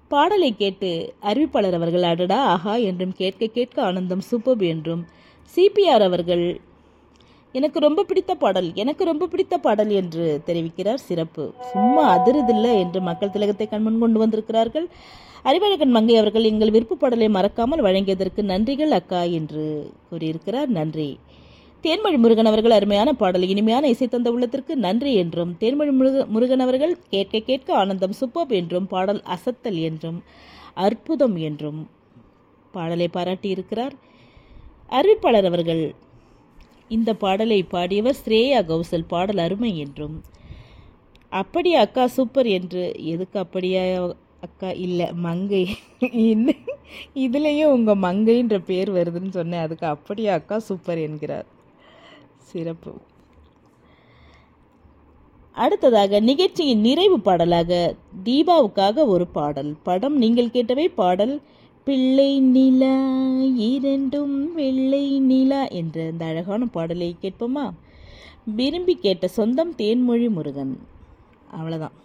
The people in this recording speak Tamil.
பாடலை கேட்டு அறிவிப்பாளர் அவர்கள் அடடா ஆஹா என்றும் கேட்க கேட்க ஆனந்தம் சூப்பர் என்றும் சிபிஆர் அவர்கள் எனக்கு ரொம்ப பிடித்த பாடல் எனக்கு ரொம்ப பிடித்த பாடல் என்று தெரிவிக்கிறார் சிறப்பு சும்மா அதிருதில்ல என்று மக்கள் திலகத்தை கண்முன் கொண்டு வந்திருக்கிறார்கள் அறிவழகன் மங்கை அவர்கள் எங்கள் விருப்ப பாடலை மறக்காமல் வழங்கியதற்கு நன்றிகள் அக்கா என்று கூறியிருக்கிறார் நன்றி தேன்மொழி முருகன் அவர்கள் அருமையான பாடல் இனிமையான இசை தந்த உள்ளத்திற்கு நன்றி என்றும் தேன்மொழி முருக முருகன் அவர்கள் கேட்க கேட்க ஆனந்தம் சூப்பர் என்றும் பாடல் அசத்தல் என்றும் அற்புதம் என்றும் பாடலை பாராட்டியிருக்கிறார் அறிவிப்பாளர் அவர்கள் இந்த பாடலை பாடியவர் ஸ்ரேயா கௌசல் பாடல் அருமை என்றும் அப்படியா அக்கா சூப்பர் என்று எதுக்கு அப்படியா அக்கா இல்லை மங்கை இன்னும் இதுலேயும் உங்கள் மங்கைன்ற பேர் வருதுன்னு சொன்னேன் அதுக்கு அப்படியா அக்கா சூப்பர் என்கிறார் சிறப்பு அடுத்ததாக நிகழ்ச்சியின் நிறைவு பாடலாக தீபாவுக்காக ஒரு பாடல் படம் நீங்கள் கேட்டவை பாடல் பிள்ளை நிலா இரண்டும் வெள்ளை நிலா என்ற இந்த அழகான பாடலை கேட்போமா விரும்பி கேட்ட சொந்தம் தேன்மொழி முருகன் அவ்வளோதான்